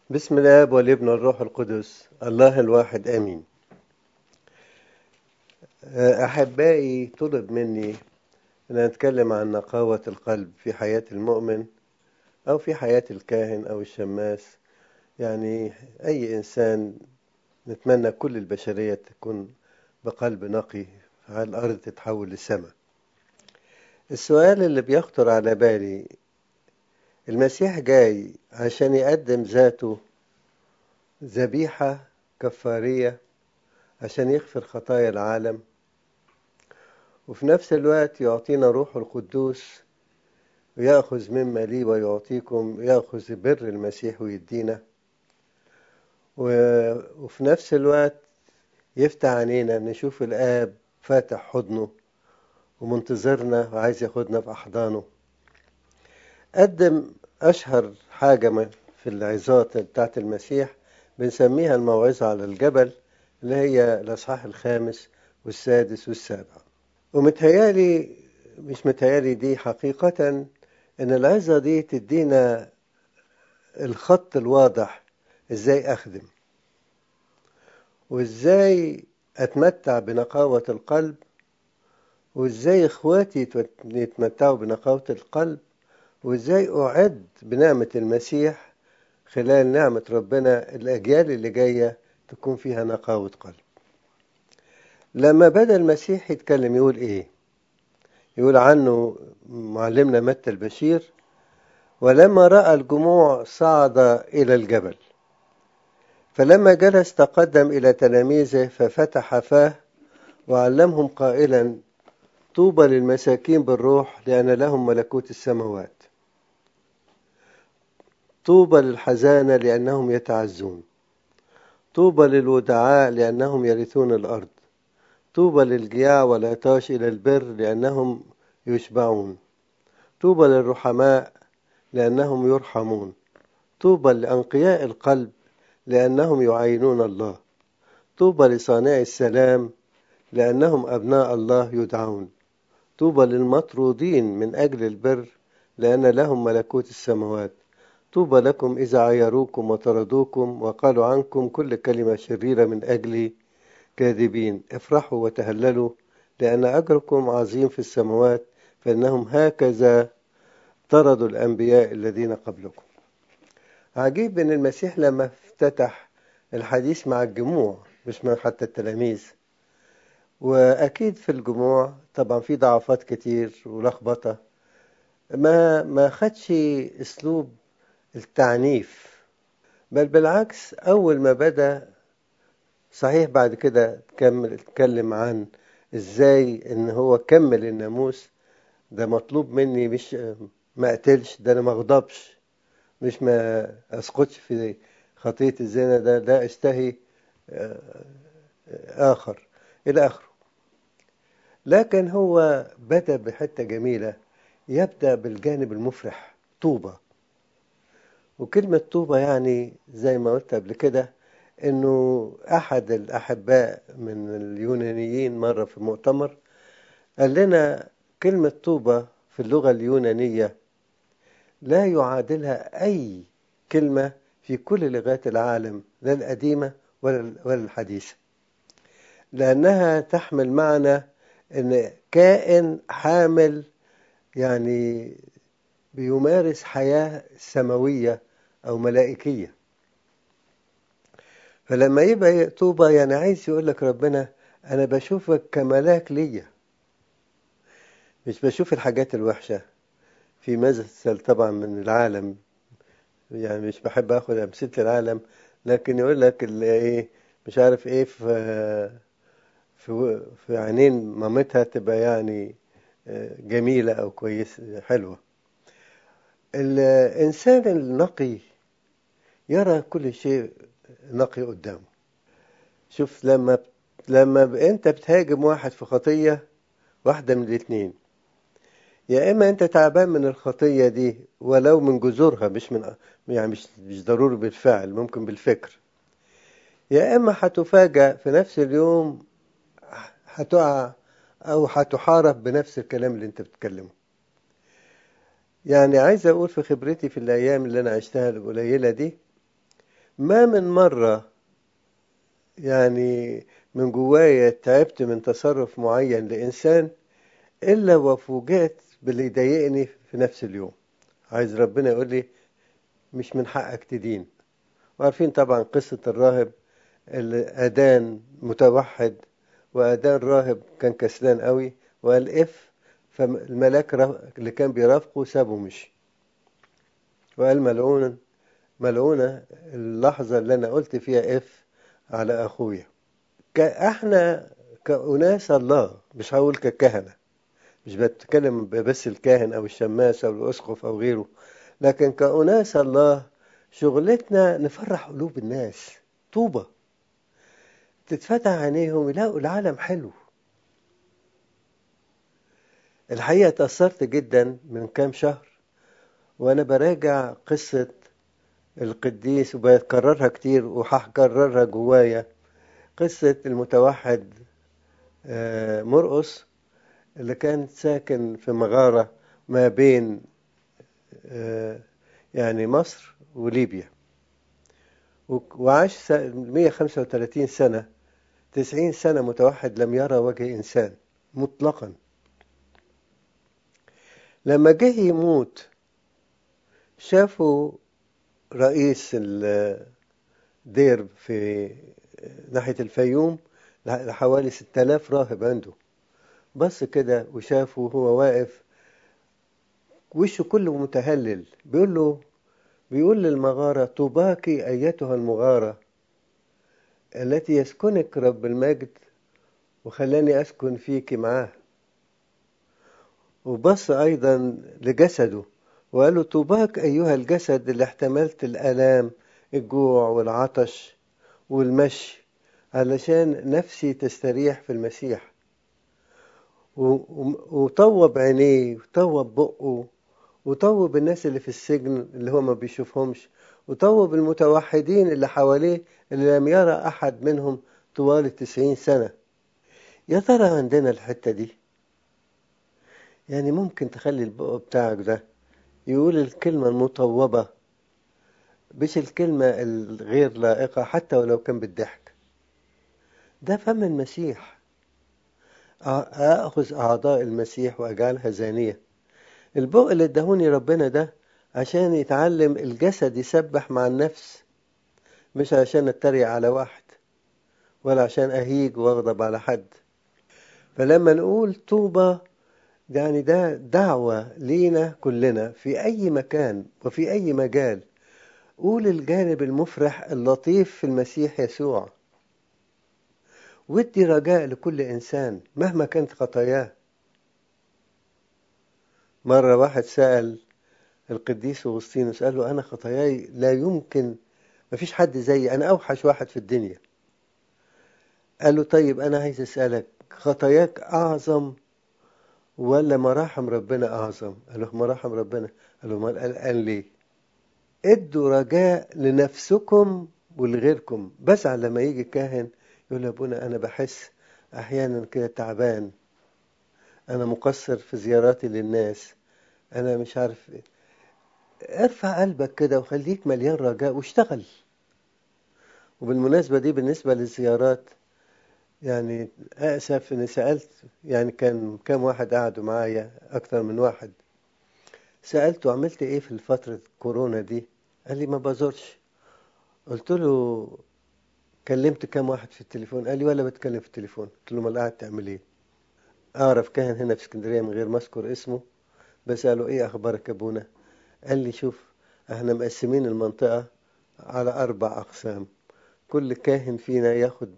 بسم الاب والابن والروح القدس الله الواحد امين احبائي طلب مني ان اتكلم عن نقاوه القلب في حياه المؤمن او في حياه الكاهن او الشماس يعني اي انسان نتمنى كل البشريه تكون بقلب نقي على الارض تتحول للسماء السؤال اللي بيخطر على بالي المسيح جاي عشان يقدم ذاته ذبيحة كفارية عشان يغفر خطايا العالم وفي نفس الوقت يعطينا روح القدوس ويأخذ مما لي ويعطيكم يأخذ بر المسيح ويدينا وفي نفس الوقت يفتح عينينا نشوف الآب فاتح حضنه ومنتظرنا وعايز ياخدنا في أحضانه قدم أشهر حاجة في العظات بتاعت المسيح بنسميها الموعظة على الجبل اللي هي الأصحاح الخامس والسادس والسابع ومتهيالي مش متهيالي دي حقيقة إن العظة دي تدينا الخط الواضح إزاي أخدم وإزاي أتمتع بنقاوة القلب وإزاي إخواتي يتمتعوا بنقاوة القلب وإزاي أعد بنعمة المسيح خلال نعمة ربنا الأجيال اللي جاية تكون فيها نقاوة قلب لما بدأ المسيح يتكلم يقول إيه يقول عنه معلمنا متى البشير ولما رأى الجموع صعد إلى الجبل فلما جلس تقدم إلى تلاميذه ففتح فاه وعلمهم قائلا طوبى للمساكين بالروح لأن لهم ملكوت السماوات طوبى للحزانة لأنهم يتعزون طوبى للودعاء لأنهم يرثون الأرض طوبى للجياع والعطاش إلى البر لأنهم يشبعون طوبى للرحماء لأنهم يرحمون طوبى لأنقياء القلب لأنهم يعينون الله طوبى لصانع السلام لأنهم أبناء الله يدعون طوبى للمطرودين من أجل البر لأن لهم ملكوت السماوات طوبى لكم إذا عيروكم وطردوكم وقالوا عنكم كل كلمة شريرة من أجلي كاذبين افرحوا وتهللوا لأن أجركم عظيم في السماوات فإنهم هكذا طردوا الأنبياء الذين قبلكم عجيب أن المسيح لما افتتح الحديث مع الجموع مش مع حتى التلاميذ وأكيد في الجموع طبعا في ضعفات كتير ولخبطة ما ما خدش أسلوب التعنيف بل بالعكس أول ما بدأ صحيح بعد كده كمل اتكلم عن ازاي ان هو كمل الناموس ده مطلوب مني مش ما اقتلش ده انا ما اغضبش مش ما اسقطش في خطية الزنا ده لا استهي اخر الى اخره لكن هو بدأ بحتة جميلة يبدأ بالجانب المفرح طوبة وكلمة طوبة يعني زي ما قلت قبل كده انه احد الاحباء من اليونانيين مرة في مؤتمر قال لنا كلمة طوبة في اللغة اليونانية لا يعادلها اي كلمة في كل لغات العالم لا القديمة ولا ولا الحديثة لأنها تحمل معنى أن كائن حامل يعني بيمارس حياة سماوية أو ملائكية فلما يبقى طوبة يعني عايز يقول لك ربنا أنا بشوفك كملاك ليا مش بشوف الحاجات الوحشة في مثل طبعا من العالم يعني مش بحب اخد امثله العالم لكن يقول لك ايه مش عارف ايه في في في عينين مامتها تبقى يعني جميله او كويس حلوه الانسان النقي يرى كل شيء نقي قدامه شوف لما لما انت بتهاجم واحد في خطيه واحده من الاثنين يا اما انت تعبان من الخطيه دي ولو من جذورها مش من يعني مش مش ضروري بالفعل ممكن بالفكر يا اما هتفاجأ في نفس اليوم هتقع او هتحارب بنفس الكلام اللي انت بتتكلمه يعني عايز اقول في خبرتي في الايام اللي انا عشتها القليله دي ما من مرة يعني من جوايا تعبت من تصرف معين لإنسان إلا وفوجئت باللي يضايقني في نفس اليوم عايز ربنا يقول لي مش من حقك تدين وعارفين طبعا قصة الراهب اللي أدان متوحد وأدان راهب كان كسلان قوي وقال اف فالملاك اللي كان بيرافقه سابه مشي وقال ملعون ملعونة اللحظة اللي أنا قلت فيها اف على أخويا احنا كأناس الله مش هقول ككهنة مش بتكلم بس الكاهن أو الشماس أو الأسقف أو غيره لكن كأناس الله شغلتنا نفرح قلوب الناس طوبة تتفتح عينيهم يلاقوا العالم حلو الحقيقة تأثرت جدا من كام شهر وأنا براجع قصة القديس وبكررها كتير وهكررها جوايا قصة المتوحد مرقس اللي كان ساكن في مغارة ما بين يعني مصر وليبيا وعاش 135 سنة 90 سنة متوحد لم يرى وجه إنسان مطلقا لما جه يموت شافوا رئيس الدير في ناحية الفيوم حوالي 6000 راهب عنده بص كده وشافه وهو واقف وشه كله متهلل بيقول له بيقول للمغارة طوباك أيتها المغارة التي يسكنك رب المجد وخلاني أسكن فيك معاه وبص أيضا لجسده وقال له طوباك أيها الجسد اللي احتملت الآلام الجوع والعطش والمشي علشان نفسي تستريح في المسيح وطوب عينيه وطوب بقه وطوب الناس اللي في السجن اللي هو ما بيشوفهمش وطوب المتوحدين اللي حواليه اللي لم يرى أحد منهم طوال التسعين سنة يا ترى عندنا الحتة دي يعني ممكن تخلي البق بتاعك ده يقول الكلمة المطوبة مش الكلمة الغير لائقة حتى ولو كان بالضحك ده فم المسيح أخذ أعضاء المسيح وأجعلها زانية البق اللي ادهوني ربنا ده عشان يتعلم الجسد يسبح مع النفس مش عشان اتريق على واحد ولا عشان أهيج وأغضب على حد فلما نقول طوبى يعني ده دعوة لينا كلنا في أي مكان وفي أي مجال قول الجانب المفرح اللطيف في المسيح يسوع ودي رجاء لكل إنسان مهما كانت خطاياه مرة واحد سأل القديس أغسطينوس قال له أنا خطاياي لا يمكن مفيش حد زيي أنا أوحش واحد في الدنيا قال له طيب أنا عايز أسألك خطاياك أعظم ولا مراحم ربنا أعظم قال له مراحم ربنا قال له ما قال ليه ادوا رجاء لنفسكم ولغيركم بزعل لما يجي كاهن يقول ابونا انا بحس احيانا كده تعبان انا مقصر في زياراتي للناس انا مش عارف إيه. ارفع قلبك كده وخليك مليان رجاء واشتغل وبالمناسبة دي بالنسبة للزيارات يعني أسف إني سألت يعني كان كام واحد قعدوا معايا أكتر من واحد سألته عملت إيه في فترة كورونا دي قال لي ما بزورش قلت له كلمت كام واحد في التليفون قال لي ولا بتكلم في التليفون قلت له ما قاعد تعمل ايه اعرف كاهن هنا في اسكندريه من غير ما اذكر اسمه بساله ايه اخبارك يا ابونا قال لي شوف احنا مقسمين المنطقه على اربع اقسام كل كاهن فينا ياخد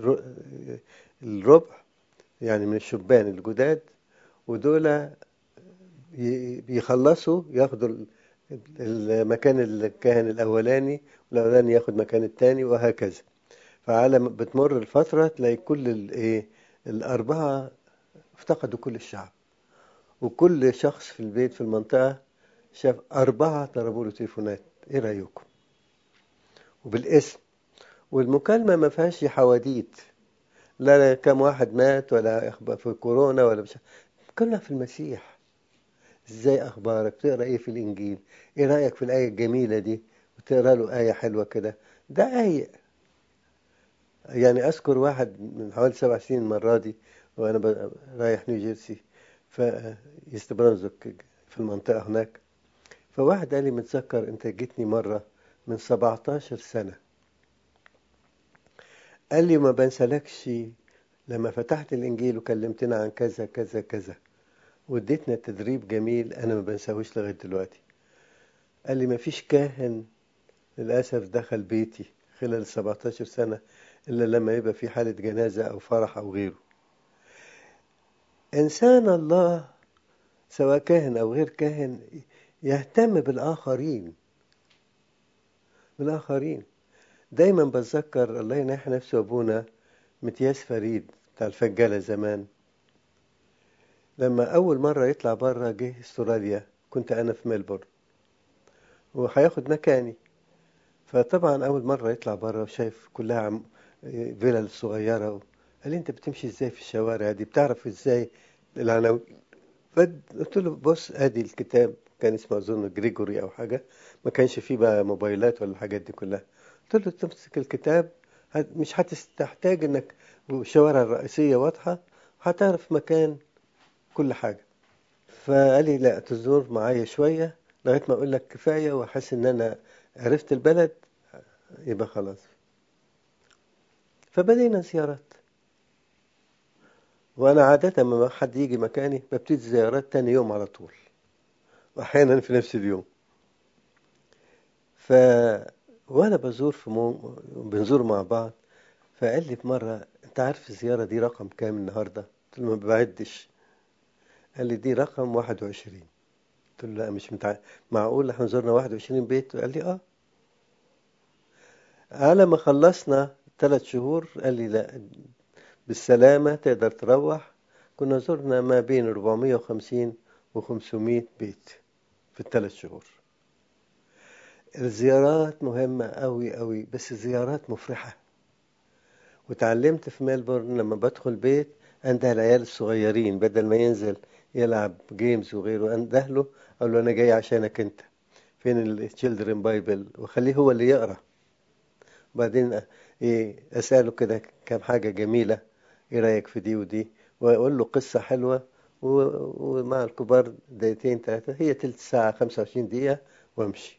الربع يعني من الشبان الجداد ودول بيخلصوا ياخدوا المكان الكاهن الاولاني والاولاني ياخد مكان التاني وهكذا فعلى ما بتمر الفترة تلاقي كل الايه الأربعة افتقدوا كل الشعب وكل شخص في البيت في المنطقة شاف أربعة ضربوا له تليفونات إيه رأيكم؟ وبالاسم والمكالمة ما فيهاش حواديت لا لا كم واحد مات ولا في كورونا ولا مش كلها في المسيح ازاي اخبارك تقرا ايه في الانجيل ايه رايك في الايه الجميله دي وتقرا له آية حلوة كده دقايق يعني أذكر واحد من حوالي سبع سنين المرة دي وأنا ب- رايح نيوجيرسي ف إيست برانزوك في المنطقة هناك فواحد قال لي متذكر أنت جيتني مرة من 17 سنة قال لي ما بنسالكش لما فتحت الإنجيل وكلمتنا عن كذا كذا كذا واديتنا تدريب جميل أنا ما بنساهوش لغاية دلوقتي قال لي ما فيش كاهن للأسف دخل بيتي خلال ال 17 سنة إلا لما يبقى في حالة جنازة أو فرح أو غيره إنسان الله سواء كاهن أو غير كاهن يهتم بالآخرين بالآخرين دايما بتذكر الله ينحي نفسه أبونا متياس فريد بتاع الفجالة زمان لما أول مرة يطلع بره جه استراليا كنت أنا في ملبورن وهياخد مكاني فطبعا أول مرة يطلع بره وشايف كلها عم فيلل صغيرة قال لي أنت بتمشي إزاي في الشوارع دي بتعرف إزاي العناوين فقلت له بص ادي الكتاب كان اسمه اظن جريجوري او حاجه ما كانش فيه بقى موبايلات ولا الحاجات دي كلها قلت له تمسك الكتاب هت- مش هتحتاج انك الشوارع الرئيسيه واضحه هتعرف مكان كل حاجه فقال لي لا تزور معايا شويه لغايه ما اقول لك كفايه واحس ان انا عرفت البلد يبقى خلاص فبدينا زيارات وانا عاده لما حد يجي مكاني ببتدي زيارات تاني يوم على طول واحيانا في نفس اليوم ف وانا بزور في مو... بنزور مع بعض فقال لي في مره انت عارف الزياره دي رقم كام النهارده قلت له ما بعدش قال لي دي رقم 21 قلت له لا مش متع... معقول احنا زرنا 21 بيت قال لي اه على ما خلصنا ثلاث شهور قال لي لا بالسلامة تقدر تروح كنا زرنا ما بين 450 و 500 بيت في الثلاث شهور الزيارات مهمة أوي أوي بس زيارات مفرحة وتعلمت في ميلبورن لما بدخل بيت أنده العيال الصغيرين بدل ما ينزل يلعب جيمز وغيره أنده له أقول له أنا جاي عشانك أنت فين التشيلدرن بايبل وخليه هو اللي يقرأ بعدين إيه أسأله كده كام حاجة جميلة إيه رأيك في دي ودي وأقول له قصة حلوة و- ومع الكبار دقيقتين ثلاثة هي تلت ساعة 25 دقيقة وأمشي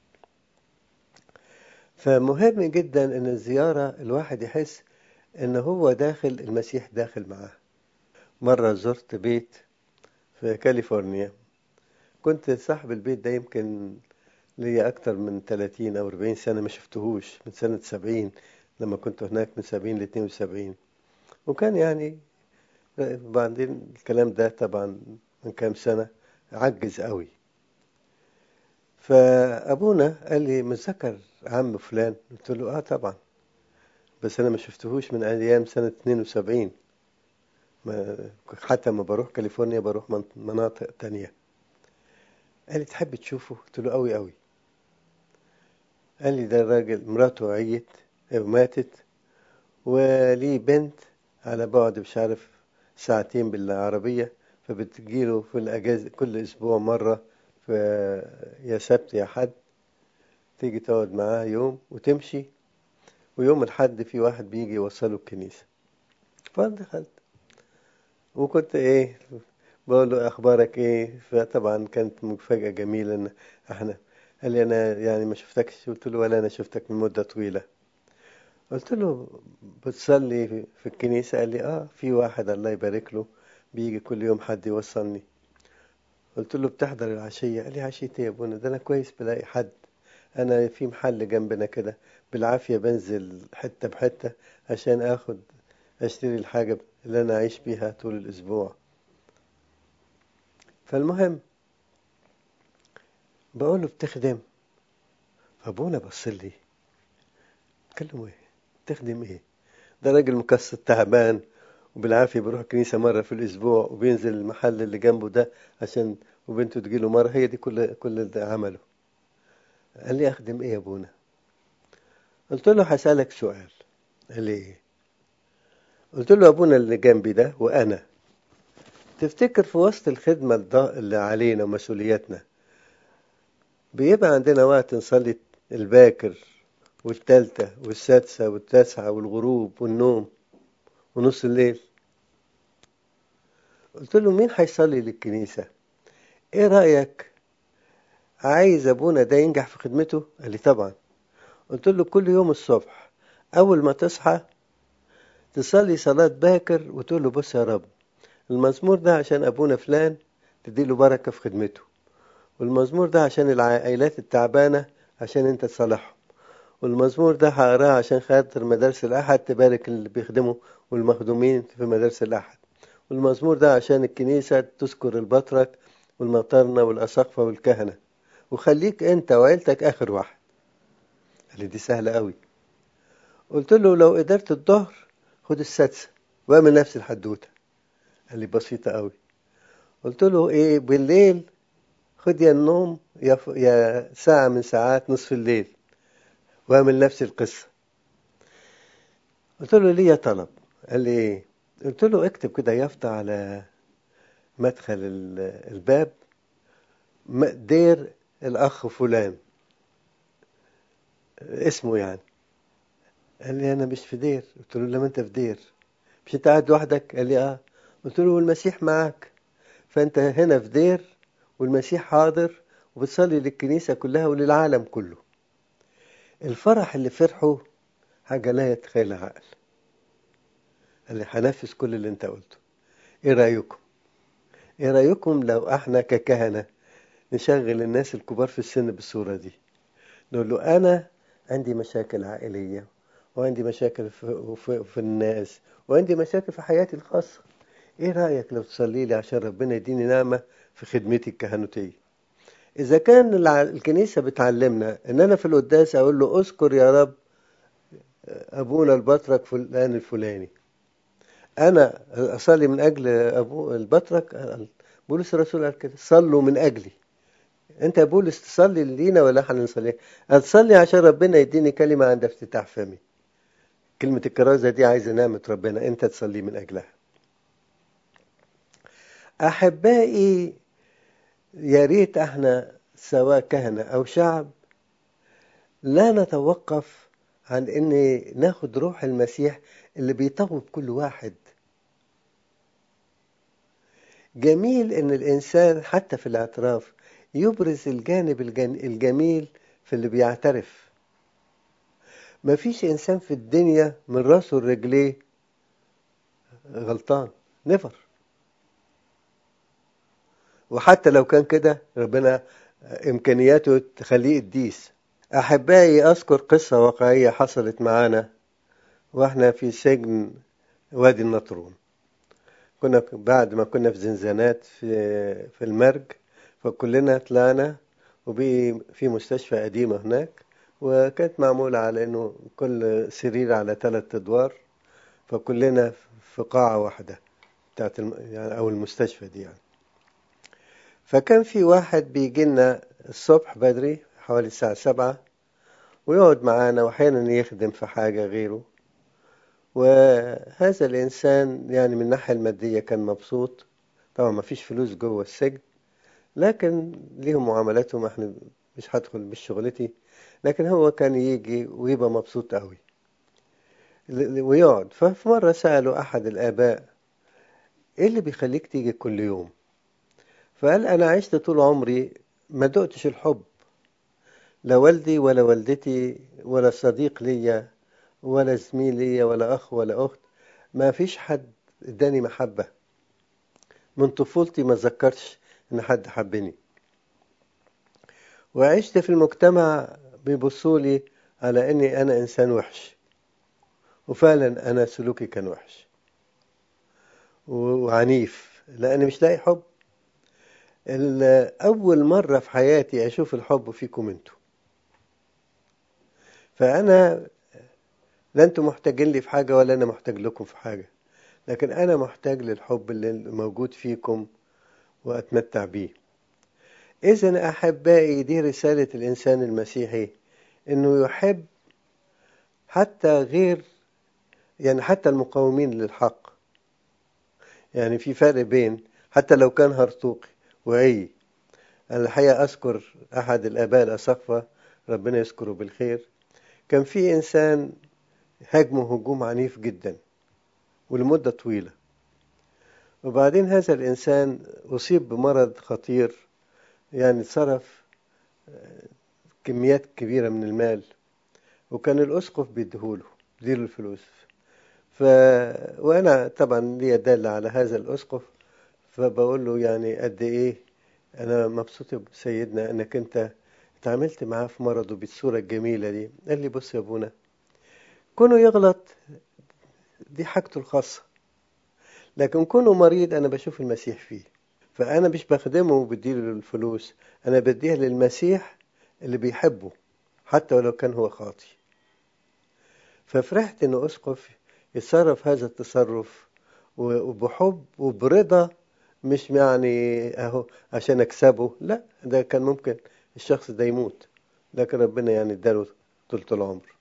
فمهم جدا ان الزيارة الواحد يحس ان هو داخل المسيح داخل معاه مرة زرت بيت في كاليفورنيا كنت صاحب البيت ده يمكن ليا اكتر من 30 او 40 سنة ما شفتهوش من سنة 70 لما كنت هناك من 70 ل 72 وكان يعني بعدين الكلام ده طبعا من كام سنة عجز قوي فابونا قال لي متذكر عم فلان قلت له اه طبعا بس انا ما شفتهوش من ايام سنه 72 ما حتى ما بروح كاليفورنيا بروح من- مناطق تانية قال لي تحب تشوفه قلت له قوي قوي قال لي ده الراجل مراته عيت أو ماتت وليه بنت على بعد مش عارف ساعتين بالعربية فبتجيله في الأجازة كل أسبوع مرة في يا سبت يا حد تيجي تقعد معاه يوم وتمشي ويوم الحد في واحد بيجي يوصله الكنيسة فدخلت وكنت ايه بقول له اخبارك ايه فطبعا كانت مفاجأة جميلة ان احنا قال لي انا يعني ما شفتكش قلت له ولا انا شفتك من مدة طويلة قلت له بتصلي في- في الكنيسة قال لي اه في واحد الله يبارك له بيجي كل يوم حد يوصلني قلت له بتحضر العشية قال لي عشية ايه يا ابونا ده انا كويس بلاقي حد انا في محل جنبنا كده بالعافية بنزل حتة بحتة عشان اخد اشتري الحاجة اللي انا اعيش بيها طول الاسبوع فالمهم بقول له بتخدم فابونا بص لي تكلموا ايه بتخدم ايه ده راجل مكسر تعبان وبالعافية بيروح الكنيسة مرة في الأسبوع وبينزل المحل اللي جنبه ده عشان وبنته تجيله مرة هي دي كل كل اللي عمله قال لي أخدم إيه يا أبونا قلت له هسألك سؤال قال لي إيه قلت له أبونا اللي جنبي ده وأنا تفتكر في وسط الخدمة الض- اللي علينا ومسؤولياتنا بيبقى عندنا وقت نصلي الباكر والتالتة والسادسة والتاسعة والغروب والنوم ونص الليل قلت له مين هيصلي للكنيسة ايه رأيك عايز ابونا ده ينجح في خدمته قال لي طبعا قلت له كل يوم الصبح اول ما تصحى تصلي صلاة باكر وتقول له بص يا رب المزمور ده عشان ابونا فلان تديله بركة في خدمته والمزمور ده عشان العائلات التعبانة عشان انت تصالحهم والمزمور ده هقراه عشان خاطر مدارس الأحد تبارك اللي بيخدموا والمخدومين في مدارس الأحد والمزمور ده عشان الكنيسة تذكر البطرك والمطرنة والأساقفة والكهنة وخليك انت وعيلتك آخر واحد قال لي دي سهلة قوي قلت له لو قدرت الظهر خد السادسة واعمل نفس الحدوتة قال لي بسيطة قوي قلت له ايه بالليل خد يا النوم يا, ف... يا ساعة من ساعات نصف الليل واعمل نفس القصة قلت له ليه طلب قال لي ايه قلت له اكتب كده يافطة على مدخل الباب دير الأخ فلان اسمه يعني قال لي أنا مش في دير قلت له لما أنت في دير مش أنت قاعد لوحدك قال لي آه قلت له والمسيح معاك فأنت هنا في دير والمسيح حاضر وبتصلي للكنيسة كلها وللعالم كله الفرح اللي فرحه حاجة لا يتخيلها عقل قال لي هنفذ كل اللي انت قلته ايه رأيكم ايه رأيكم لو احنا ككهنة نشغل الناس الكبار في السن بالصورة دي نقول له انا عندي مشاكل عائلية وعندي مشاكل في, في, في الناس وعندي مشاكل في حياتي الخاصة ايه رأيك لو تصلي لي عشان ربنا يديني نعمة في خدمتي الكهنوتية إذا كان الكنيسة بتعلمنا إن أنا في القداس أقول له أذكر يا رب أبونا البطرك فلان الفلاني أنا أصلي من أجل أبو البطرك بولس الرسول قال كده صلوا من أجلي أنت يا بولس تصلي لينا ولا إحنا نصلي؟ أتصلي عشان ربنا يديني كلمة عند افتتاح فمي كلمة الكرازة دي عايزة نعمة ربنا أنت تصلي من أجلها أحبائي يا ريت احنا سواء كهنة أو شعب لا نتوقف عن ان ناخد روح المسيح اللي بيطوب كل واحد جميل ان الانسان حتى في الاعتراف يبرز الجانب الجميل في اللي بيعترف مفيش انسان في الدنيا من راسه لرجليه غلطان نفر وحتى لو كان كده ربنا إمكانياته تخليه قديس أحبائي أذكر قصة واقعية حصلت معانا وإحنا في سجن وادي النطرون كنا بعد ما كنا في زنزانات في في المرج فكلنا طلعنا وبقي في مستشفى قديمة هناك وكانت معمولة على إنه كل سرير على ثلاث أدوار فكلنا في قاعة واحدة بتاعت الم... يعني أو المستشفى دي يعني فكان في واحد بيجي لنا الصبح بدري حوالي الساعة سبعة ويقعد معانا وأحيانا يخدم في حاجة غيره وهذا الإنسان يعني من الناحية المادية كان مبسوط طبعا ما فيش فلوس جوه السجن لكن ليهم معاملاتهم احنا مش هدخل بشغلتي لكن هو كان يجي ويبقى مبسوط قوي ويقعد ففي مرة سأله أحد الآباء إيه اللي بيخليك تيجي كل يوم فقال أنا عشت طول عمري ما دقتش الحب لا والدي ولا والدتي ولا صديق ليا ولا زميل ليا ولا أخ ولا أخت ما فيش حد اداني محبة من طفولتي ما ذكرتش إن حد حبني وعشت في المجتمع بيبصولي على إني أنا إنسان وحش وفعلا أنا سلوكي كان وحش وعنيف لأني مش لاقي حب أول مرة في حياتي أشوف الحب فيكم أنتوا فأنا لا أنتوا محتاجين لي في حاجة ولا أنا محتاج لكم في حاجة لكن أنا محتاج للحب اللي موجود فيكم وأتمتع بيه إذا أحبائي دي رسالة الإنسان المسيحي إنه يحب حتى غير يعني حتى المقاومين للحق يعني في فرق بين حتى لو كان هرطوقي وعي الحقيقة أذكر أحد الآباء الأسقفة ربنا يذكره بالخير كان في إنسان هاجمه هجوم عنيف جدا ولمدة طويلة وبعدين هذا الإنسان أصيب بمرض خطير يعني صرف كميات كبيرة من المال وكان الأسقف بيديهوله بيديله الفلوس ف... وأنا طبعا لي دالة على هذا الأسقف فبقول له يعني قد إيه أنا مبسوط بسيدنا إنك أنت اتعاملت معاه في مرضه بالصورة الجميلة دي قال لي بص يا أبونا كونه يغلط دي حاجته الخاصة لكن كونه مريض أنا بشوف المسيح فيه فأنا مش بخدمه وبديله الفلوس أنا بديها للمسيح اللي بيحبه حتى ولو كان هو خاطي ففرحت إنه أسقف يتصرف هذا التصرف وبحب وبرضا مش يعني أهو عشان أكسبه لا ده كان ممكن الشخص ده يموت لكن ربنا يعني اداله طولة العمر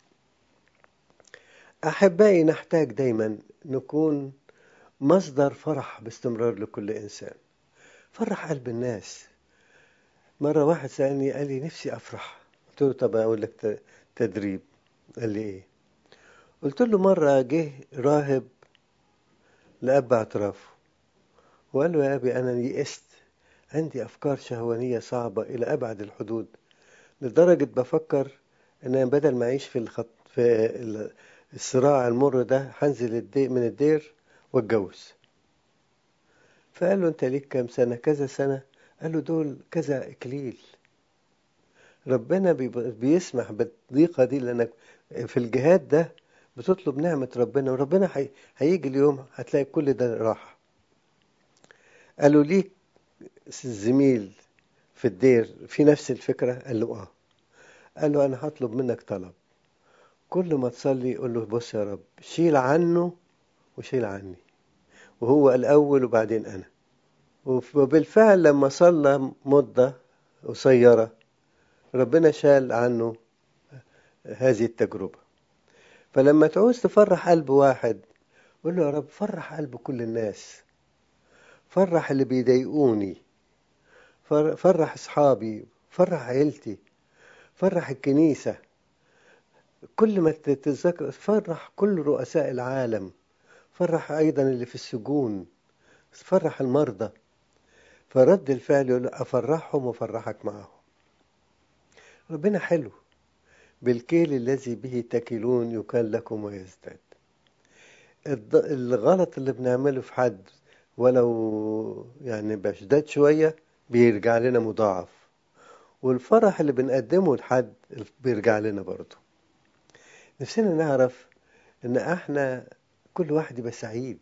أحبائي نحتاج دايما نكون مصدر فرح باستمرار لكل إنسان فرح قلب الناس مرة واحد سألني قال لي نفسي أفرح قلت له طب أقول لك تدريب قال لي إيه قلت له مرة جه راهب لأب اعترافه وقال له يا أبي أنا يئست عندي أفكار شهوانية صعبة إلى أبعد الحدود لدرجة بفكر إن أنا بدل ما أعيش في الخط في الصراع المر ده هنزل الدي من الدير واتجوز فقال له أنت ليك كام سنة كذا سنة قال له دول كذا إكليل ربنا بيسمح بالضيقة دي لأنك في الجهاد ده بتطلب نعمة ربنا وربنا هي... هيجي اليوم هتلاقي كل ده راح قالوا ليك الزميل في الدير في نفس الفكرة قال له اه قال له انا هطلب منك طلب كل ما تصلي قول له بص يا رب شيل عنه وشيل عني وهو الأول وبعدين أنا وبالفعل لما صلى مدة قصيرة ربنا شال عنه هذه التجربة فلما تعوز تفرح قلب واحد قول له يا رب فرح قلب كل الناس فرح اللي بيضايقوني فرح اصحابي فرح عيلتي فرح الكنيسة كل ما تتذكر فرح كل رؤساء العالم فرح أيضا اللي في السجون فرح المرضى فرد الفعل يقول أفرحهم وأفرحك معهم ربنا حلو بالكيل الذي به تكلون يكال لكم ويزداد الغلط اللي بنعمله في حد ولو يعني بشداد شوية بيرجع لنا مضاعف والفرح اللي بنقدمه لحد بيرجع لنا برضه نفسنا نعرف ان احنا كل واحد يبقى سعيد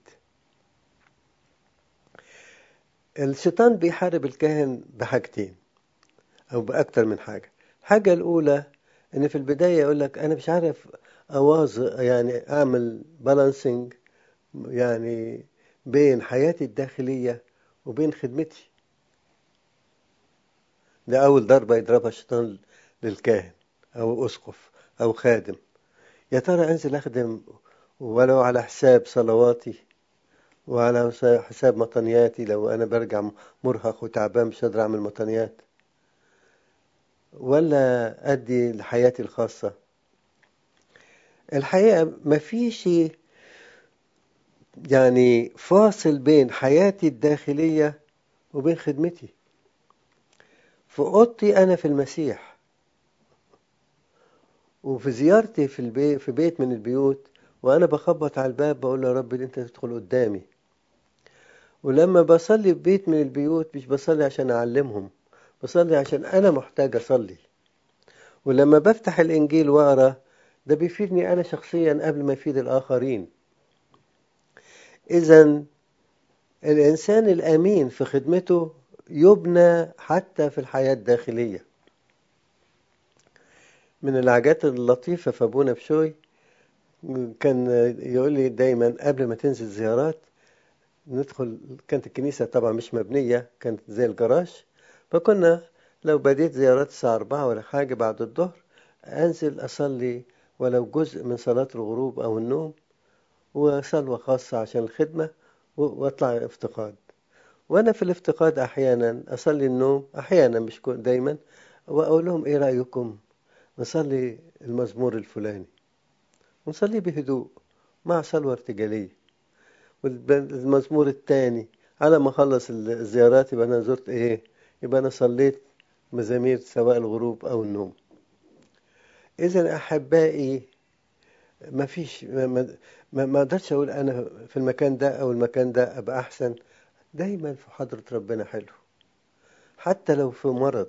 الشيطان بيحارب الكاهن بحاجتين او باكتر من حاجه الحاجه الاولى ان في البدايه يقول لك انا مش عارف اواظ يعني اعمل بالانسنج يعني بين حياتي الداخليه وبين خدمتي ده اول ضربه يضربها الشيطان للكاهن او اسقف او خادم يا ترى انزل اخدم ولو على حساب صلواتي وعلى حساب مطنياتي لو انا برجع مرهق وتعبان مش قادر اعمل مطنيات ولا ادي لحياتي الخاصه الحقيقه مفيش يعني فاصل بين حياتي الداخليه وبين خدمتي في اوضتي انا في المسيح وفي زيارتي في البيت في بيت من البيوت وانا بخبط على الباب بقول له يا رب انت تدخل قدامي ولما بصلي في بيت من البيوت مش بصلي عشان اعلمهم بصلي عشان انا محتاج اصلي ولما بفتح الانجيل واقرا ده بيفيدني انا شخصيا قبل ما يفيد الاخرين اذا الانسان الامين في خدمته يبنى حتى في الحياه الداخليه من الحاجات اللطيفه في ابونا بشوي كان يقول لي دايما قبل ما تنزل زيارات ندخل كانت الكنيسة طبعا مش مبنية كانت زي الجراج فكنا لو بديت زيارات الساعة أربعة ولا حاجة بعد الظهر أنزل أصلي ولو جزء من صلاة الغروب أو النوم وصلوة خاصة عشان الخدمة وأطلع افتقاد وأنا في الافتقاد أحيانا أصلي النوم أحيانا مش دايما وأقول لهم إيه رأيكم نصلي المزمور الفلاني ونصليه بهدوء مع صلوة ارتجالية والمزمور الثاني على ما اخلص الزيارات يبقى انا زرت ايه يبقى انا صليت مزامير سواء الغروب او النوم اذا احبائي ما فيش ما, ما, ما, ما اقدرش اقول انا في المكان ده او المكان ده ابقى احسن دايما في حضرة ربنا حلو حتى لو في مرض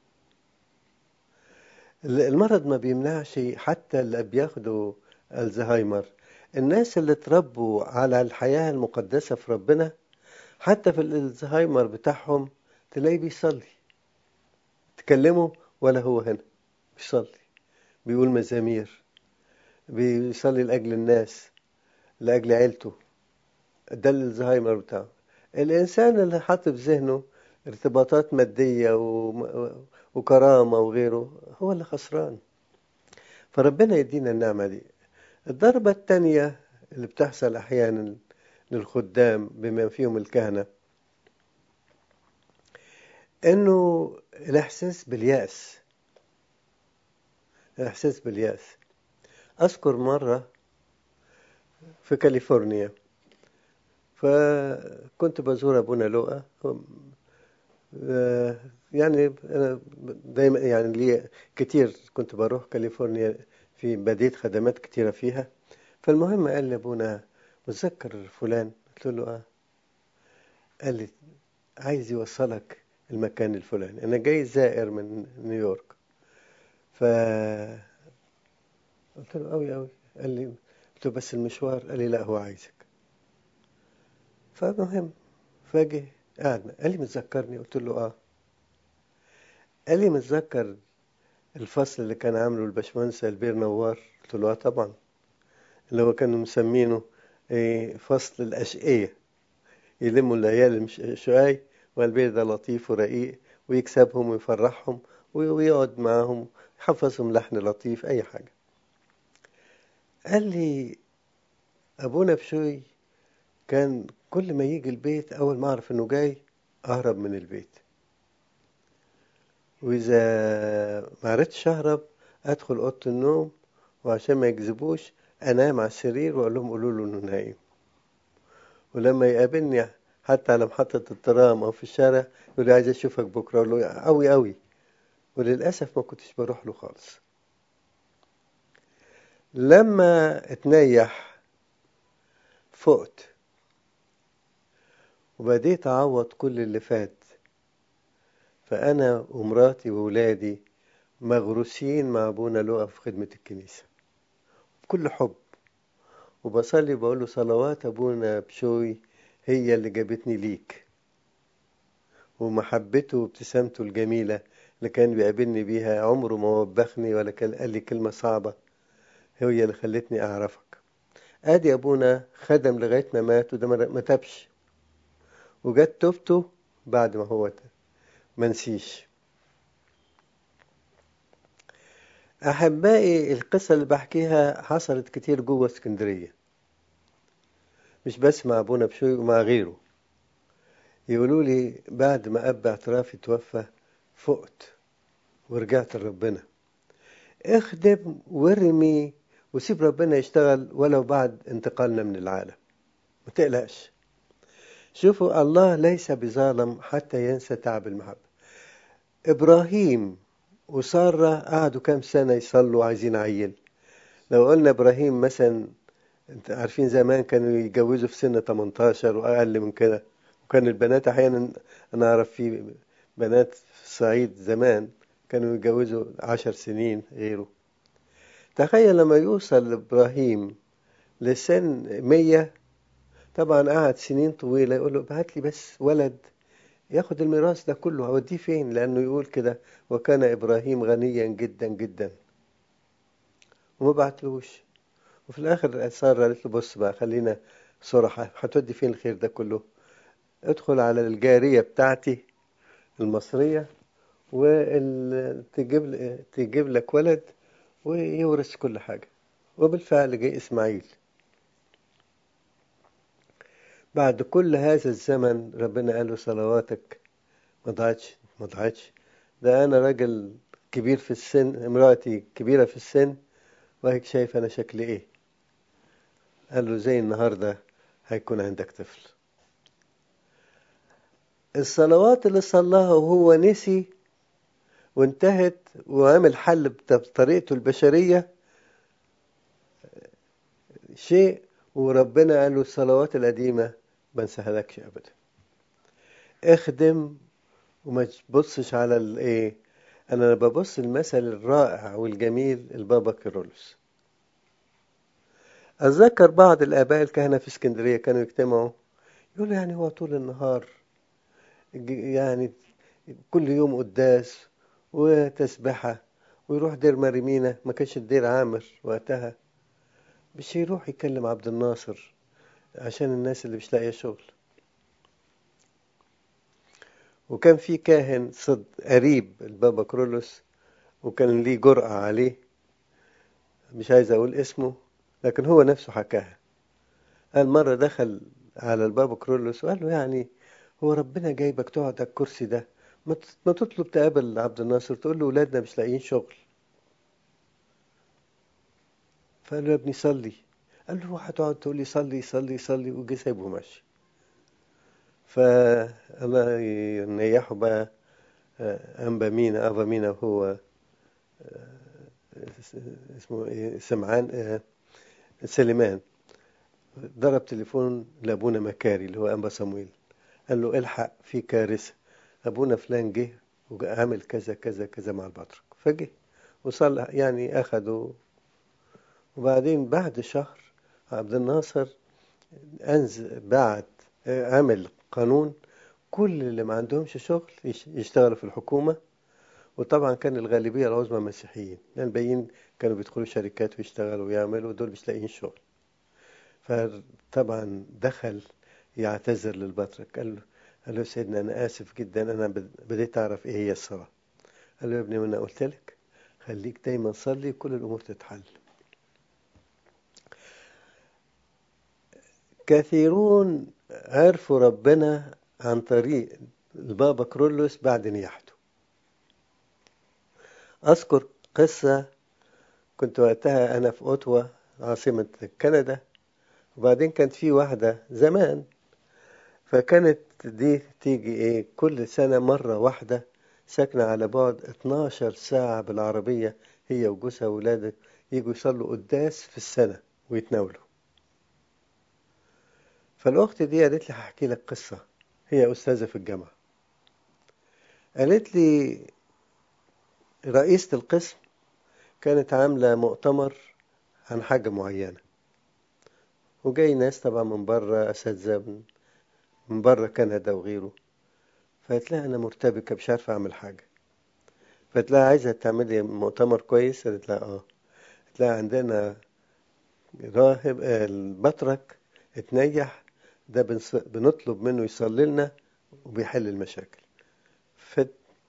المرض ما بيمنعش حتى اللي بياخدوا الزهايمر الناس اللي اتربوا على الحياة المقدسة في ربنا حتى في الزهايمر بتاعهم تلاقيه بيصلي تكلمه ولا هو هنا بيصلي بيقول مزامير بيصلي لأجل الناس لأجل عيلته ده الزهايمر بتاعه الإنسان اللي حاطط في ذهنه ارتباطات مادية وكرامة وغيره هو اللي خسران فربنا يدينا النعمة دي الضربة الثانية اللي بتحصل أحيانا للخدام بما فيهم الكهنة إنه الإحساس باليأس الإحساس باليأس أذكر مرة في كاليفورنيا فكنت بزور أبونا لؤى يعني أنا دايما يعني لي كتير كنت بروح كاليفورنيا في بديت خدمات كتيرة فيها فالمهم قال لي أبونا متذكر فلان قلت له آه قال لي عايز يوصلك المكان الفلاني أنا جاي زائر من نيويورك ف قلت له أوي أوي قال لي قلت له بس المشوار قال لي لا هو عايزك فمهم فاجي قعدنا قال لي متذكرني قلت له اه قال لي متذكر الفصل اللي كان عامله الباشمهندس البير نوار قلت له اه طبعا اللي هو كانوا مسمينه ايه فصل الأشقية يلموا العيال الشقاي والبير ده لطيف ورقيق ويكسبهم ويفرحهم ويقعد معاهم يحفظهم لحن لطيف أي حاجة قال لي أبونا بشوي كان كل ما يجي البيت أول ما أعرف إنه جاي أهرب من البيت وإذا ما عرفتش أهرب أدخل أوضة النوم وعشان ما يكذبوش أنام على السرير وأقول لهم قولوا له إنه نايم ولما يقابلني حتى على محطة الترام أو في الشارع يقول لي عايز أشوفك بكرة أقول له أوي أوي وللأسف ما كنتش بروح له خالص لما اتنيح فقت وبديت أعوض كل اللي فات فأنا ومراتي وولادي مغروسين مع أبونا لؤى في خدمة الكنيسة بكل حب وبصلي بقول له صلوات أبونا بشوي هي اللي جابتني ليك ومحبته وابتسامته الجميلة اللي كان بيقابلني بيها عمره ما وبخني ولا كان قال لي كلمة صعبة هي اللي خلتني أعرفك آدي أبونا خدم لغاية ما مات وده ما تابش وجت توبته بعد ما هو منسيش أحبائي القصة اللي بحكيها حصلت كتير جوه اسكندرية مش بس مع أبونا بشوي ومع غيره يقولوا لي بعد ما أب اعترافي توفى فقت ورجعت لربنا اخدم وارمي وسيب ربنا يشتغل ولو بعد انتقالنا من العالم ما تقلقش شوفوا الله ليس بظالم حتى ينسى تعب المحبة إبراهيم وسارة قعدوا كام سنة يصلوا عايزين عيل لو قلنا إبراهيم مثلا انت عارفين زمان كانوا يتجوزوا في سن 18 وأقل من كده وكان البنات أحيانا أنا أعرف في بنات في الصعيد زمان كانوا يتجوزوا عشر سنين غيره تخيل لما يوصل إبراهيم لسن مية طبعا قعد سنين طويلة يقول له ابعت لي بس ولد ياخد الميراث ده كله هوديه فين لأنه يقول كده وكان إبراهيم غنيا جدا جدا وما بعتلوش وفي الآخر سارة قالت له بص بقى خلينا صراحة هتودي فين الخير ده كله ادخل على الجارية بتاعتي المصرية وتجيب تجيب لك ولد ويورث كل حاجة وبالفعل جه إسماعيل بعد كل هذا الزمن ربنا قال له صلواتك ما ضاعتش ما ضاعتش ده أنا راجل كبير في السن امرأتي كبيرة في السن وهيك شايف أنا شكلي إيه قال له زي النهاردة هيكون عندك طفل الصلوات اللي صلاها وهو نسي وانتهت وعمل حل بطريقته البشرية شيء وربنا قال له الصلوات القديمة ما انساهالكش أبدا اخدم وما تبصش على الايه انا ببص المثل الرائع والجميل البابا كيرلس اتذكر بعض الاباء الكهنه في اسكندريه كانوا يجتمعوا يقولوا يعني هو طول النهار يعني كل يوم قداس وتسبحه ويروح دير مريمينا ما كانش الدير عامر وقتها مش يروح يكلم عبد الناصر عشان الناس اللي مش لاقيه شغل وكان في كاهن صد قريب البابا كرولوس وكان ليه جرأة عليه مش عايز أقول اسمه لكن هو نفسه حكاها قال مرة دخل على البابا كرولوس وقال له يعني هو ربنا جايبك تقعد على الكرسي ده ما تطلب تقابل عبد الناصر تقول له ولادنا مش لاقيين شغل فقال له يا ابني صلي قال له هتقعد تقول لي صلي صلي صلي وجه سايبه ماشي فالله ينيحه بقى أنبا مينا أبا مينا وهو اسمه إيه سمعان سليمان ضرب تليفون لأبونا مكاري اللي هو أنبا صمويل قال له الحق في كارثة أبونا فلان جه وعمل كذا كذا كذا مع البطرك فجه وصلى يعني أخده وبعدين بعد شهر عبد الناصر أنزل بعت عمل قانون كل اللي ما عندهمش شغل يشتغلوا في الحكومة وطبعا كان الغالبية العظمى مسيحيين لأن الباقيين كانوا بيدخلوا شركات ويشتغلوا ويعملوا دول مش لاقيين شغل فطبعا دخل يعتذر للبطرك قال له قال له سيدنا أنا آسف جدا أنا بديت أعرف إيه هي الصلاة قال له يا ابني وأنا قلت لك خليك دايما صلي كل الأمور تتحل كثيرون عرفوا ربنا عن طريق البابا كرولوس بعد نياحته أذكر قصة كنت وقتها أنا في أوتوا عاصمة كندا وبعدين كانت في واحدة زمان فكانت دي تيجي إيه كل سنة مرة واحدة ساكنة على بعد 12 ساعة بالعربية هي وجوزها وولادها يجوا يصلوا قداس في السنة ويتناولوا فالأخت دي قالت لي هحكي لك قصة هي أستاذة في الجامعة قالت لي رئيسة القسم كانت عاملة مؤتمر عن حاجة معينة وجاي ناس طبعا من بره أساتذة من بره كندا وغيره فقالت لها أنا مرتبكة مش عارفة أعمل حاجة فقالت لها عايزة تعملي مؤتمر كويس قالت لها آه قالت لها عندنا راهب البطرك اتنيح ده بنص... بنطلب منه يصلي لنا وبيحل المشاكل ف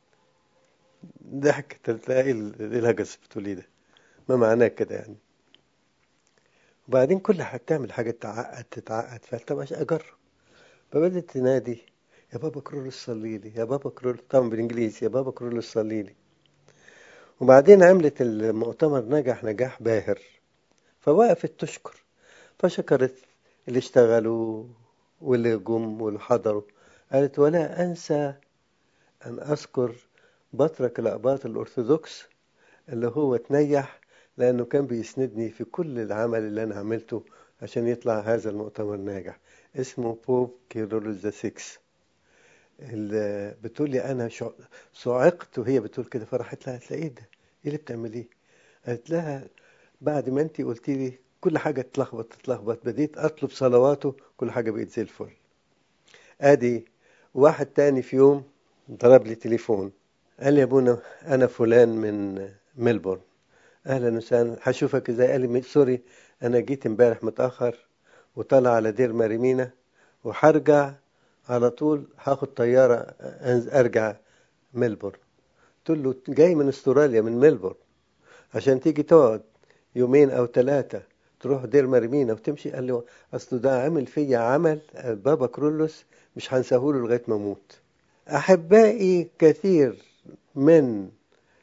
ضحكت تلاقي ايه الهجس بتقولي ده ما معناه كده يعني وبعدين كل حاجة تعمل حاجة تتعقد تتعقد فقلت طب أجرب فبدأت تنادي يا بابا كرولوس صلي لي يا بابا كرولوس طبعا بالإنجليزي يا بابا كرولوس صلي لي وبعدين عملت المؤتمر نجح نجاح باهر فوقفت تشكر فشكرت اللي اشتغلوا واللي جم واللي حضروا قالت ولا أنسى أن أذكر بطرك الأقباط الأرثوذكس اللي هو تنيح لأنه كان بيسندني في كل العمل اللي أنا عملته عشان يطلع هذا المؤتمر ناجح اسمه بوب كيرولوس ذا سيكس بتقول لي أنا صعقت وهي بتقول كده فرحت لها قالت لها إيه ده؟ إيه اللي بتعمليه؟ قالت لها بعد ما أنت قلت لي كل حاجة تتلخبط تتلخبط بديت أطلب صلواته كل حاجة بقت زي الفل أدي واحد تاني في يوم ضرب لي تليفون قال لي يا ابونا أنا فلان من ملبورن أهلا وسهلا هشوفك إزاي قال لي سوري أنا جيت امبارح متأخر وطلع على دير ماريمينا وهرجع على طول هاخد طيارة أرجع ملبورن قلت له جاي من استراليا من ملبورن عشان تيجي تقعد يومين أو ثلاثة تروح دير مرمينا وتمشي قال له اصله ده عمل فيا عمل بابا كرولوس مش هنساهوله لغايه ما اموت احبائي كثير من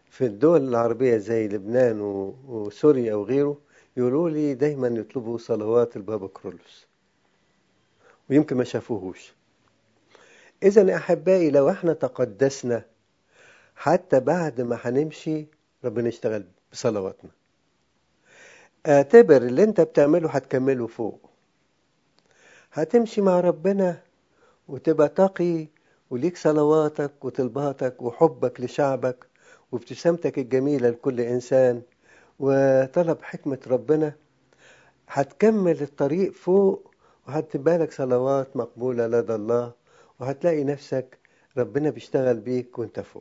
في الدول العربية زي لبنان و- وسوريا وغيره يقولوا لي دايما يطلبوا صلوات البابا كرولوس ويمكن ما شافوهوش إذا أحبائي لو احنا تقدسنا حتى بعد ما هنمشي ربنا يشتغل بصلواتنا اعتبر اللي انت بتعمله هتكمله فوق هتمشي مع ربنا وتبقى تقي وليك صلواتك وطلباتك وحبك لشعبك وابتسامتك الجميلة لكل إنسان وطلب حكمة ربنا هتكمل الطريق فوق وهتبقى لك صلوات مقبولة لدى الله وهتلاقي نفسك ربنا بيشتغل بيك وانت فوق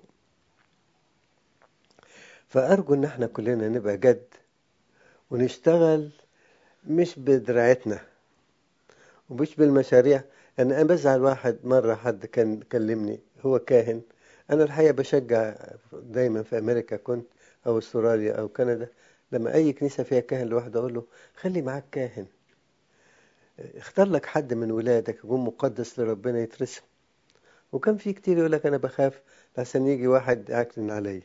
فأرجو إن احنا كلنا نبقى جد ونشتغل مش بدراعتنا ومش بالمشاريع يعني أنا بزعل واحد مرة حد كان كلمني هو كاهن أنا الحقيقة بشجع دايما في أمريكا كنت أو أستراليا أو كندا لما أي كنيسة فيها كاهن لوحده أقول له خلي معاك كاهن اختار لك حد من ولادك يكون مقدس لربنا يترسم وكان في كتير يقول لك أنا بخاف لحسن يجي واحد يعكنن عليا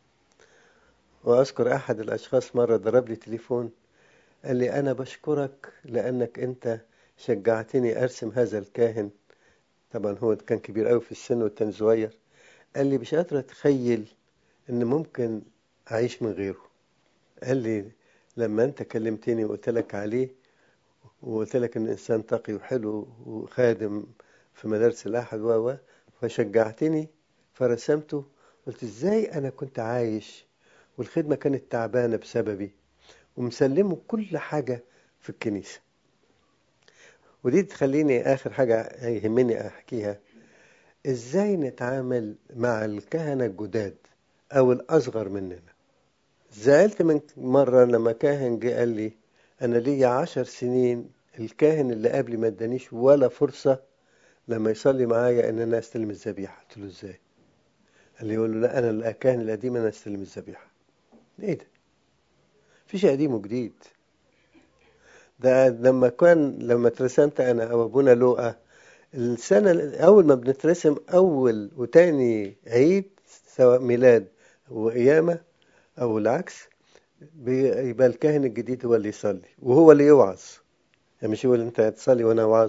وأذكر أحد الأشخاص مرة ضرب لي تليفون قال لي أنا بشكرك لأنك أنت شجعتني أرسم هذا الكاهن طبعا هو كان كبير قوي في السن والتاني صغير قال لي مش قادر أتخيل إن ممكن أعيش من غيره قال لي لما أنت كلمتني وقلت لك عليه وقلت لك إن إنسان تقي وحلو وخادم في مدارس الأحد و و فشجعتني فرسمته قلت إزاي أنا كنت عايش والخدمة كانت تعبانة بسببي ومسلمه كل حاجة في الكنيسة ودي تخليني آخر حاجة يهمني أحكيها إزاي نتعامل مع الكهنة الجداد أو الأصغر مننا زعلت من مرة لما كاهن جه قال لي أنا ليا عشر سنين الكاهن اللي قبلي ما ادانيش ولا فرصة لما يصلي معايا إن أنا أستلم الذبيحة قلت له إزاي؟ قال لي يقول له لا أنا الكاهن القديم أنا أستلم الذبيحة إيه ده؟ فيش قديم وجديد ده لما كان لما اترسمت انا او ابونا لوقا السنه اول ما بنترسم اول وتاني عيد سواء ميلاد وقيامه او العكس بيبقى الكاهن الجديد هو اللي يصلي وهو اللي يوعظ يعني مش هو اللي انت هتصلي وانا وعظ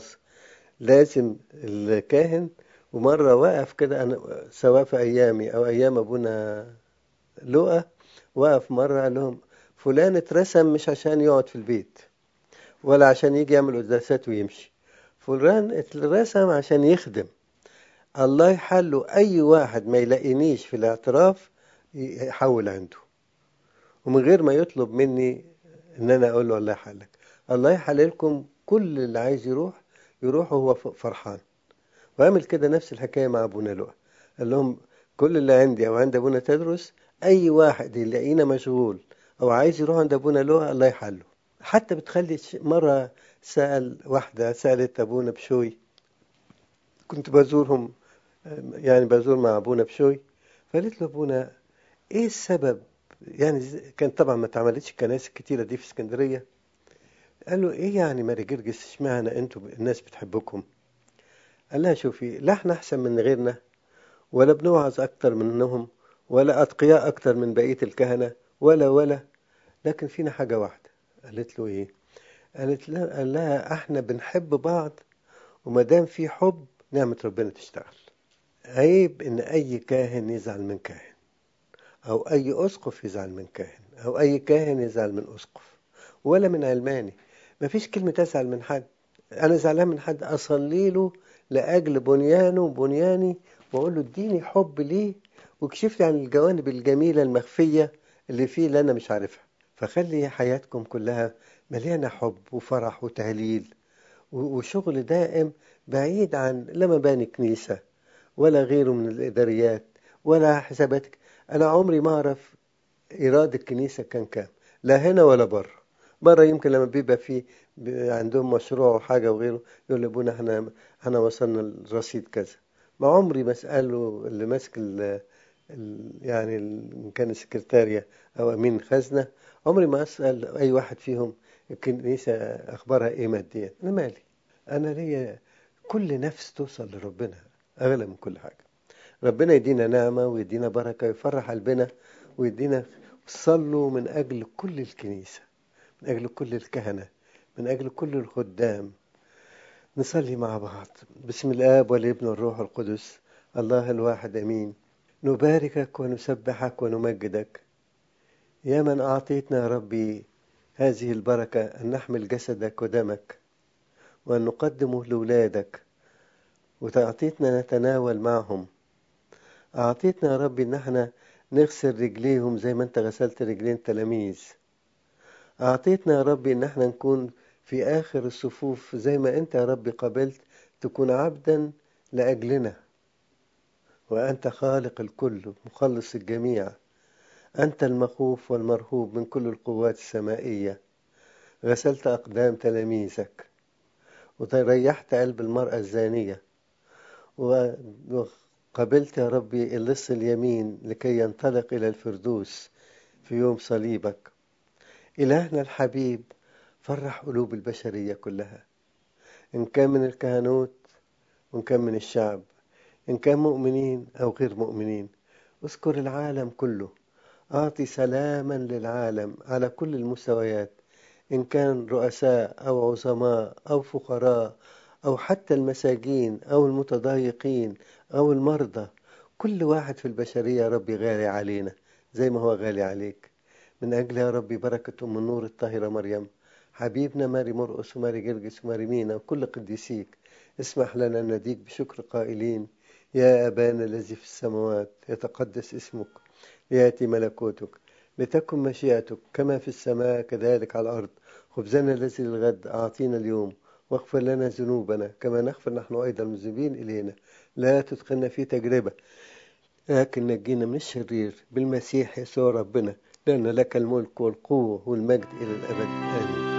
لازم الكاهن ومره وقف كده انا سواء في ايامي او ايام ابونا لوقا وقف مره قال لهم فلان اترسم مش عشان يقعد في البيت ولا عشان يجي يعمل قداسات ويمشي فلان اترسم عشان يخدم الله يحله اي واحد ما يلاقينيش في الاعتراف يحول عنده ومن غير ما يطلب مني ان انا اقول له الله يحلك الله يحللكم كل اللي عايز يروح يروح وهو فرحان وعمل كده نفس الحكايه مع ابونا لؤى قال لهم كل اللي عندي او عند ابونا تدرس اي واحد يلاقينا مشغول او عايز يروح عند ابونا لؤى الله يحله حتى بتخلي مرة سأل واحدة سألت أبونا بشوي كنت بزورهم يعني بزور مع أبونا بشوي فقالت له أبونا إيه السبب يعني كان طبعا ما اتعملتش الكنائس الكتيرة دي في اسكندرية قال له إيه يعني ماري جرجس اشمعنى أنتوا الناس بتحبكم قال لها شوفي لا احنا أحسن من غيرنا ولا بنوعظ أكتر منهم ولا أتقياء أكتر من بقية الكهنة ولا ولا لكن فينا حاجة واحدة قالت له ايه قالت لها, قال لها احنا بنحب بعض وما دام في حب نعمة ربنا تشتغل عيب ان اي كاهن يزعل من كاهن او اي اسقف يزعل من كاهن او اي كاهن يزعل من اسقف ولا من علماني مفيش كلمة ازعل من حد انا زعلان من حد اصلي له لاجل بنيانه وبنياني واقول له اديني حب ليه واكشف لي عن الجوانب الجميلة المخفية اللي فيه اللي انا مش عارفها فخلي حياتكم كلها مليانة حب وفرح وتهليل وشغل دائم بعيد عن لا مباني كنيسة ولا غيره من الإداريات ولا حساباتك أنا عمري ما أعرف إيراد الكنيسة كان كام لا هنا ولا بره بره يمكن لما بيبقى في عندهم مشروع وحاجة وغيره يقول لي ابونا احنا احنا وصلنا الرصيد كذا ما عمري ما اساله اللي ماسك يعني إن كان السكرتارية أو أمين خزنة عمري ما أسأل أي واحد فيهم الكنيسة أخبارها إيه ماديا أنا مالي أنا ليا كل نفس توصل لربنا أغلى من كل حاجة ربنا يدينا نعمة ويدينا بركة ويفرح قلبنا ويدينا صلوا من أجل كل الكنيسة من أجل كل الكهنة من أجل كل الخدام نصلي مع بعض بسم الآب والابن والروح القدس الله الواحد أمين نباركك ونسبحك ونمجدك يا من أعطيتنا يا ربي هذه البركة أن نحمل جسدك ودمك وأن نقدمه لأولادك وتعطيتنا نتناول معهم أعطيتنا يا ربي إن احنا نغسل رجليهم زي ما أنت غسلت رجلين تلاميذ أعطيتنا يا ربي إن احنا نكون في آخر الصفوف زي ما أنت يا ربي قبلت تكون عبدا لأجلنا وأنت خالق الكل مخلص الجميع أنت المخوف والمرهوب من كل القوات السمائية غسلت أقدام تلاميذك وتريحت قلب المرأة الزانية وقبلت يا ربي اللص اليمين لكي ينطلق إلى الفردوس في يوم صليبك إلهنا الحبيب فرح قلوب البشرية كلها إن كان من الكهنوت وإن كان من الشعب إن كان مؤمنين أو غير مؤمنين اذكر العالم كله أعطي سلاما للعالم على كل المستويات إن كان رؤساء أو عظماء أو فقراء أو حتى المساجين أو المتضايقين أو المرضى كل واحد في البشرية يا ربي غالي علينا زي ما هو غالي عليك من أجل يا ربي بركة أم النور الطاهرة مريم حبيبنا ماري مرقس وماري جرجس وماري مينا وكل قديسيك اسمح لنا أن نديك بشكر قائلين يا أبانا الذي في السماوات يتقدس اسمك ليأتي ملكوتك لتكن مشيئتك كما في السماء كذلك على الأرض خبزنا الذي للغد أعطينا اليوم واغفر لنا ذنوبنا كما نغفر نحن أيضا المذنبين إلينا لا تدخلنا في تجربة لكن نجينا من الشرير بالمسيح يسوع ربنا لأن لك الملك والقوة والمجد إلى الأبد آمين